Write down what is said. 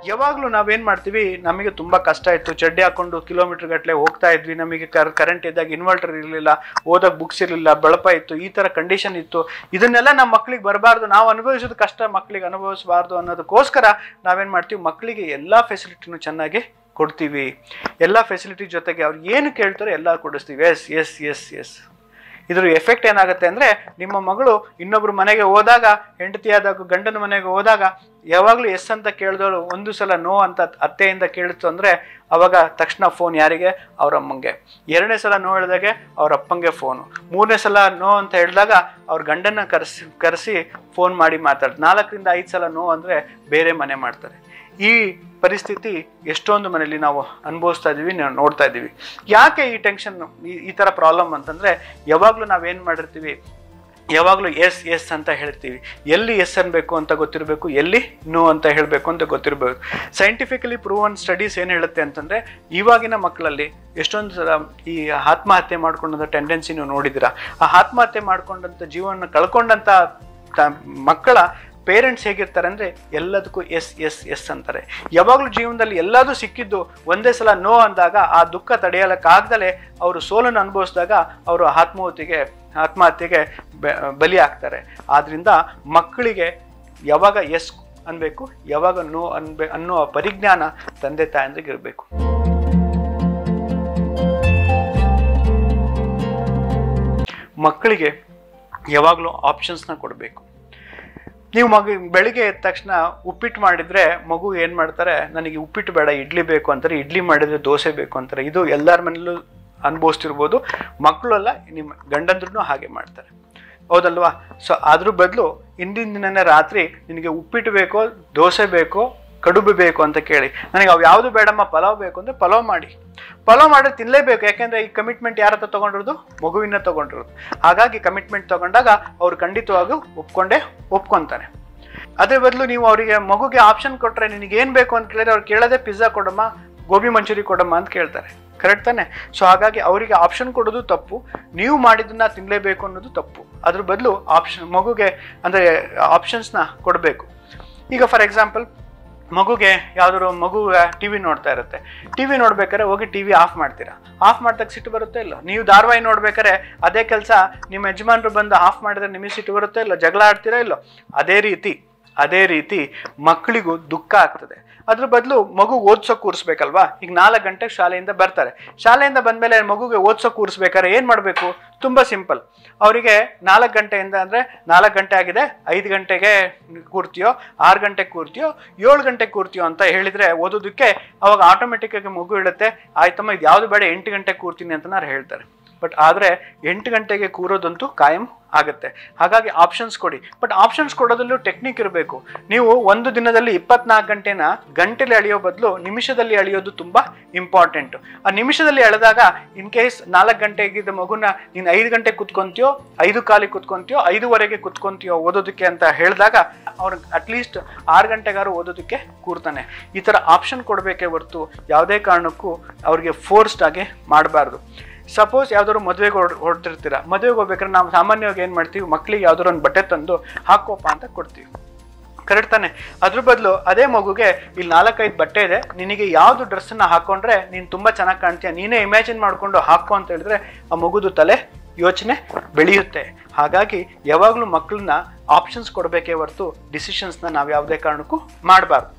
ಯಾವಾಗಲೂ ನಾವೇನು ಮಾಡ್ತೀವಿ ನಮಗೆ ತುಂಬ ಕಷ್ಟ ಇತ್ತು ಚಡ್ಡಿ ಹಾಕೊಂಡು ಕಿಲೋಮೀಟರ್ ಗಟ್ಟಲೆ ಹೋಗ್ತಾ ಇದ್ವಿ ನಮಗೆ ಕರ್ ಕರೆಂಟ್ ಇದ್ದಾಗ ಇನ್ವರ್ಟರ್ ಇರಲಿಲ್ಲ ಓದಕ್ಕೆ ಬುಕ್ಸ್ ಇರಲಿಲ್ಲ ಬಳಪ ಇತ್ತು ಈ ಥರ ಕಂಡೀಷನ್ ಇತ್ತು ಇದನ್ನೆಲ್ಲ ನಮ್ಮ ಮಕ್ಳಿಗೆ ಬರಬಾರ್ದು ನಾವು ಅನುಭವಿಸೋದು ಕಷ್ಟ ಮಕ್ಳಿಗೆ ಅನುಭವಿಸಬಾರ್ದು ಅನ್ನೋದಕ್ಕೋಸ್ಕರ ನಾವೇನು ಮಾಡ್ತೀವಿ ಮಕ್ಕಳಿಗೆ ಎಲ್ಲ ಫೆಸಿಲಿಟಿನೂ ಚೆನ್ನಾಗಿ ಕೊಡ್ತೀವಿ ಎಲ್ಲ ಫೆಸಿಲಿಟಿ ಜೊತೆಗೆ ಅವ್ರು ಏನು ಕೇಳ್ತಾರೋ ಎಲ್ಲ ಕೊಡಿಸ್ತೀವಿ ಎಸ್ ಎಸ್ ಎಸ್ ಎಸ್ ಇದ್ರ ಎಫೆಕ್ಟ್ ಏನಾಗುತ್ತೆ ಅಂದರೆ ನಿಮ್ಮ ಮಗಳು ಇನ್ನೊಬ್ರು ಮನೆಗೆ ಹೋದಾಗ ಹೆಂಡತಿಯಾದಾಗ ಗಂಡನ ಮನೆಗೆ ಹೋದಾಗ ಯಾವಾಗಲೂ ಎಸ್ ಅಂತ ಕೇಳಿದವರು ಒಂದು ಸಲ ನೋ ಅಂತ ಅತ್ತೆಯಿಂದ ಕೇಳಿತು ಅಂದರೆ ಅವಾಗ ತಕ್ಷಣ ಫೋನ್ ಯಾರಿಗೆ ಅವ್ರ ಅಮ್ಮಂಗೆ ಎರಡನೇ ಸಲ ನೋ ಹೇಳಿದಾಗೆ ಅವ್ರ ಅಪ್ಪಂಗೆ ಫೋನು ಮೂರನೇ ಸಲ ನೋ ಅಂತ ಹೇಳಿದಾಗ ಅವ್ರ ಗಂಡನ ಕರೆಸಿ ಕರೆಸಿ ಫೋನ್ ಮಾಡಿ ಮಾತಾಡ್ತಾರೆ ನಾಲ್ಕರಿಂದ ಐದು ಸಲ ನೋ ಅಂದರೆ ಬೇರೆ ಮನೆ ಮಾಡ್ತಾರೆ ಈ ಪರಿಸ್ಥಿತಿ ಎಷ್ಟೊಂದು ಮನೆಯಲ್ಲಿ ನಾವು ಅನುಭವಿಸ್ತಾ ಇದ್ದೀವಿ ನಾವು ನೋಡ್ತಾ ಇದ್ದೀವಿ ಯಾಕೆ ಈ ಟೆನ್ಷನ್ ಈ ಥರ ಪ್ರಾಬ್ಲಮ್ ಅಂತಂದರೆ ಯಾವಾಗಲೂ ನಾವೇನು ಮಾಡಿರ್ತೀವಿ ಯಾವಾಗಲೂ ಎಸ್ ಎಸ್ ಅಂತ ಹೇಳ್ತೀವಿ ಎಲ್ಲಿ ಎಸ್ ಅನ್ಬೇಕು ಅಂತ ಗೊತ್ತಿರಬೇಕು ಎಲ್ಲಿ ನೋ ಅಂತ ಹೇಳಬೇಕು ಅಂತ ಗೊತ್ತಿರಬೇಕು ಸೈಂಟಿಫಿಕಲಿ ಪ್ರೂವನ್ ಸ್ಟಡೀಸ್ ಏನು ಹೇಳುತ್ತೆ ಅಂತಂದರೆ ಇವಾಗಿನ ಮಕ್ಕಳಲ್ಲಿ ಎಷ್ಟೊಂದು ಸಲ ಈ ಆತ್ಮಹತ್ಯೆ ಮಾಡ್ಕೊಂಡಂಥ ಟೆಂಡೆನ್ಸಿ ನೀವು ನೋಡಿದ್ದೀರಾ ಆ ಆತ್ಮಹತ್ಯೆ ಮಾಡ್ಕೊಂಡಂಥ ಜೀವನ ಕಳ್ಕೊಂಡಂಥ ತ- ಮಕ್ಕಳ ಪೇರೆಂಟ್ಸ್ ಹೇಗಿರ್ತಾರೆ ಅಂದರೆ ಎಲ್ಲದಕ್ಕೂ ಎಸ್ ಎಸ್ ಎಸ್ ಅಂತಾರೆ ಯಾವಾಗಲೂ ಜೀವನದಲ್ಲಿ ಎಲ್ಲದೂ ಸಿಕ್ಕಿದ್ದು ಒಂದೇ ಸಲ ನೋ ಅಂದಾಗ ಆ ದುಃಖ ತಡೆಯಲಕ್ಕಾಗ್ದಲೇ ಅವರು ಸೋಲನ್ನು ಅನುಭವಿಸಿದಾಗ ಅವರು ಆತ್ಮಹತ್ಯೆಗೆ ಆತ್ಮಹತ್ಯೆಗೆ ಬೆ- ಬಲಿ ಆಗ್ತಾರೆ ಆದ್ದರಿಂದ ಮಕ್ಕಳಿಗೆ ಯಾವಾಗ ಎಸ್ ಅನ್ಬೇಕು ಯಾವಾಗ ನೋ ಅನ್ಬೆ ಅನ್ನೋ ಪರಿಜ್ಞಾನ ತಂದೆ ತಾಯಂದ್ರಿಗೆ ಇರಬೇಕು ಮಕ್ಕಳಿಗೆ ಯಾವಾಗಲೂ ಆಪ್ಷನ್ಸ್ನ ಕೊಡಬೇಕು ನೀವು ಮಗು ಬೆಳಿಗ್ಗೆ ಎದ್ದ ತಕ್ಷಣ ಉಪ್ಪಿಟ್ಟು ಮಾಡಿದ್ರೆ ಮಗು ಏನು ಮಾಡ್ತಾರೆ ನನಗೆ ಉಪ್ಪಿಟ್ಟು ಬೇಡ ಇಡ್ಲಿ ಬೇಕು ಅಂತಾರೆ ಇಡ್ಲಿ ಮಾಡಿದ್ರೆ ದೋಸೆ ಬೇಕು ಅಂತಾರೆ ಇದು ಎಲ್ಲರ ಮನೇಲೂ ಅನುಭವಿಸ್ತಿರ್ಬೋದು ಮಕ್ಕಳೆಲ್ಲ ನಿಮ್ಮ ಗಂಡಂದ್ರೂ ಹಾಗೆ ಮಾಡ್ತಾರೆ ಹೌದಲ್ವಾ ಸೊ ಅದ್ರ ಬದಲು ಹಿಂದಿನ ದಿನನೇ ರಾತ್ರಿ ನಿನಗೆ ಉಪ್ಪಿಟ್ಟು ಬೇಕೋ ದೋಸೆ ಬೇಕೋ ಕಡುಬು ಬೇಕು ಅಂತ ಕೇಳಿ ನನಗೆ ಅವು ಯಾವುದು ಬೇಡಮ್ಮ ಪಲಾವ್ ಬೇಕು ಅಂದರೆ ಪಲಾವ್ ಮಾಡಿ ಪಲಾವ್ ಮಾಡಿ ತಿನ್ನಲೇಬೇಕು ಯಾಕೆಂದರೆ ಈ ಕಮಿಟ್ಮೆಂಟ್ ಯಾರ ಹತ್ರ ತೊಗೊಂಡಿರೋದು ಮಗುವಿನ ತೊಗೊಂಡಿರೋದು ಹಾಗಾಗಿ ಕಮಿಟ್ಮೆಂಟ್ ತೊಗೊಂಡಾಗ ಅವ್ರು ಖಂಡಿತವಾಗೂ ಒಪ್ಕೊಂಡೇ ಒಪ್ಕೊತಾನೆ ಅದೇ ಬದಲು ನೀವು ಅವರಿಗೆ ಮಗುಗೆ ಆಪ್ಷನ್ ಕೊಟ್ಟರೆ ನಿನಗೆ ಏನು ಬೇಕು ಅಂತ ಕೇಳಿದ್ರೆ ಅವ್ರು ಕೇಳೋದೇ ಪಿಜ್ಜಾ ಕೊಡಮ್ಮ ಗೋಬಿ ಮಂಚೂರಿ ಕೊಡಮ್ಮ ಅಂತ ಕೇಳ್ತಾರೆ ಕರೆಕ್ಟ್ ತಾನೆ ಸೊ ಹಾಗಾಗಿ ಅವರಿಗೆ ಆಪ್ಷನ್ ಕೊಡೋದು ತಪ್ಪು ನೀವು ಮಾಡಿದ್ದನ್ನ ತಿನ್ನಲೇಬೇಕು ಅನ್ನೋದು ತಪ್ಪು ಅದ್ರ ಬದಲು ಆಪ್ಷನ್ ಮಗುಗೆ ಅಂದರೆ ಆಪ್ಷನ್ಸ್ನ ಕೊಡಬೇಕು ಈಗ ಫಾರ್ ಎಕ್ಸಾಂಪಲ್ ಮಗುಗೆ ಯಾವ್ದಾದ್ರು ಮಗು ಟಿ ವಿ ನೋಡ್ತಾ ಇರುತ್ತೆ ಟಿ ವಿ ನೋಡ್ಬೇಕಾದ್ರೆ ಹೋಗಿ ಟಿ ವಿ ಆಫ್ ಮಾಡ್ತೀರಾ ಆಫ್ ಮಾಡ್ದಾಗ ಸಿಟ್ಟು ಬರುತ್ತೆ ಇಲ್ಲ ನೀವು ಧಾರಾವಾಹಿ ನೋಡ್ಬೇಕಾದ್ರೆ ಅದೇ ಕೆಲಸ ನಿಮ್ಮ ಯಜಮಾನರು ಬಂದು ಆಫ್ ಮಾಡಿದ್ರೆ ನಿಮಗೆ ಸಿಟ್ಟು ಬರುತ್ತೆ ಇಲ್ಲ ಜಗಳ ಆಡ್ತೀರಾ ಇಲ್ಲೋ ಅದೇ ರೀತಿ ಅದೇ ರೀತಿ ಮಕ್ಕಳಿಗೂ ದುಃಖ ಆಗ್ತದೆ ಅದ್ರ ಬದಲು ಮಗು ಓದ್ಸೋ ಕೂರಿಸ್ಬೇಕಲ್ವಾ ಈಗ ನಾಲ್ಕು ಗಂಟೆಗೆ ಶಾಲೆಯಿಂದ ಬರ್ತಾರೆ ಶಾಲೆಯಿಂದ ಬಂದಮೇಲೆ ಮಗುಗೆ ಓದ್ಸೋ ಕೂರಿಸ್ಬೇಕಾದ್ರೆ ಏನು ಮಾಡಬೇಕು ತುಂಬ ಸಿಂಪಲ್ ಅವರಿಗೆ ನಾಲ್ಕು ಗಂಟೆಯಿಂದ ಅಂದರೆ ನಾಲ್ಕು ಗಂಟೆ ಆಗಿದೆ ಐದು ಗಂಟೆಗೆ ಕೂರ್ತೀಯೋ ಆರು ಗಂಟೆಗೆ ಕೂರ್ತೀಯೋ ಏಳು ಗಂಟೆಗೆ ಕೂರ್ತೀಯೋ ಅಂತ ಹೇಳಿದರೆ ಓದೋದಕ್ಕೆ ಅವಾಗ ಆಟೋಮೆಟಿಕ್ಕಾಗಿ ಮಗು ಹೇಳುತ್ತೆ ಆಯ್ತಮ್ಮ ಇದು ಯಾವುದು ಬೇಡ ಎಂಟು ಗಂಟೆಗೆ ಕೂರ್ತೀನಿ ಅಂತ ಹೇಳ್ತಾರೆ ಬಟ್ ಆದರೆ ಎಂಟು ಗಂಟೆಗೆ ಕೂರೋದಂತೂ ಕಾಯಂ ಆಗುತ್ತೆ ಹಾಗಾಗಿ ಆಪ್ಷನ್ಸ್ ಕೊಡಿ ಬಟ್ ಆಪ್ಷನ್ಸ್ ಕೊಡೋದಲ್ಲೂ ಟೆಕ್ನಿಕ್ ಇರಬೇಕು ನೀವು ಒಂದು ದಿನದಲ್ಲಿ ಇಪ್ಪತ್ನಾಲ್ಕು ಗಂಟೆನ ಗಂಟೆಲಿ ಅಳೆಯೋ ಬದಲು ನಿಮಿಷದಲ್ಲಿ ಅಳೆಯೋದು ತುಂಬ ಇಂಪಾರ್ಟೆಂಟು ಆ ನಿಮಿಷದಲ್ಲಿ ಎಳೆದಾಗ ಇನ್ ಕೇಸ್ ನಾಲ್ಕು ಗಂಟೆಗಿದ್ದ ಮಗುನ ನೀನು ಐದು ಗಂಟೆಗೆ ಕುತ್ಕೊಂತೀಯೋ ಐದು ಕಾಲಿಗೆ ಕುತ್ಕೊಂತೀಯೋ ಐದುವರೆಗೆ ಕುತ್ಕೊಂತೀಯೋ ಓದೋದಕ್ಕೆ ಅಂತ ಹೇಳಿದಾಗ ಅವ್ರಿಗೆ ಅಟ್ಲೀಸ್ಟ್ ಆರು ಗಂಟೆಗಾರು ಓದೋದಕ್ಕೆ ಕೂರ್ತಾನೆ ಈ ಥರ ಆಪ್ಷನ್ ಕೊಡಬೇಕೇ ಹೊರತು ಯಾವುದೇ ಕಾರಣಕ್ಕೂ ಅವ್ರಿಗೆ ಫೋರ್ಸ್ಡ್ ಆಗಿ ಮಾಡಬಾರ್ದು ಸಪೋಸ್ ಯಾವ್ದಾದ್ರು ಮದುವೆಗೆ ಹೊಡ್ ಹೊರಟಿರ್ತೀರ ಮದುವೆಗೆ ಹೋಗ್ಬೇಕಾದ್ರೆ ನಾವು ಸಾಮಾನ್ಯವಾಗಿ ಏನು ಮಾಡ್ತೀವಿ ಮಕ್ಕಳಿಗೆ ಯಾವ್ದಾದ್ರು ಒಂದು ಬಟ್ಟೆ ತಂದು ಹಾಕೋಪ ಅಂತ ಕೊಡ್ತೀವಿ ಕರೆಕ್ಟ್ ತಾನೆ ಅದ್ರ ಬದಲು ಅದೇ ಮಗುಗೆ ಇಲ್ಲಿ ನಾಲ್ಕೈದು ಬಟ್ಟೆ ಇದೆ ನಿನಗೆ ಯಾವುದು ಡ್ರೆಸ್ಸನ್ನ ಹಾಕೊಂಡ್ರೆ ನೀನು ತುಂಬ ಚೆನ್ನಾಗಿ ಕಾಣ್ತೀಯ ನೀನೇ ಇಮ್ಯಾಜಿನ್ ಮಾಡಿಕೊಂಡು ಹಾಕೋ ಅಂತ ಹೇಳಿದ್ರೆ ಆ ಮಗುದು ತಲೆ ಯೋಚನೆ ಬೆಳೆಯುತ್ತೆ ಹಾಗಾಗಿ ಯಾವಾಗಲೂ ಮಕ್ಕಳನ್ನ ಆಪ್ಷನ್ಸ್ ಕೊಡಬೇಕೇ ಹೊರತು ಡಿಸಿಷನ್ಸ್ನ ನಾವು ಯಾವುದೇ ಕಾರಣಕ್ಕೂ ಮಾಡಬಾರ್ದು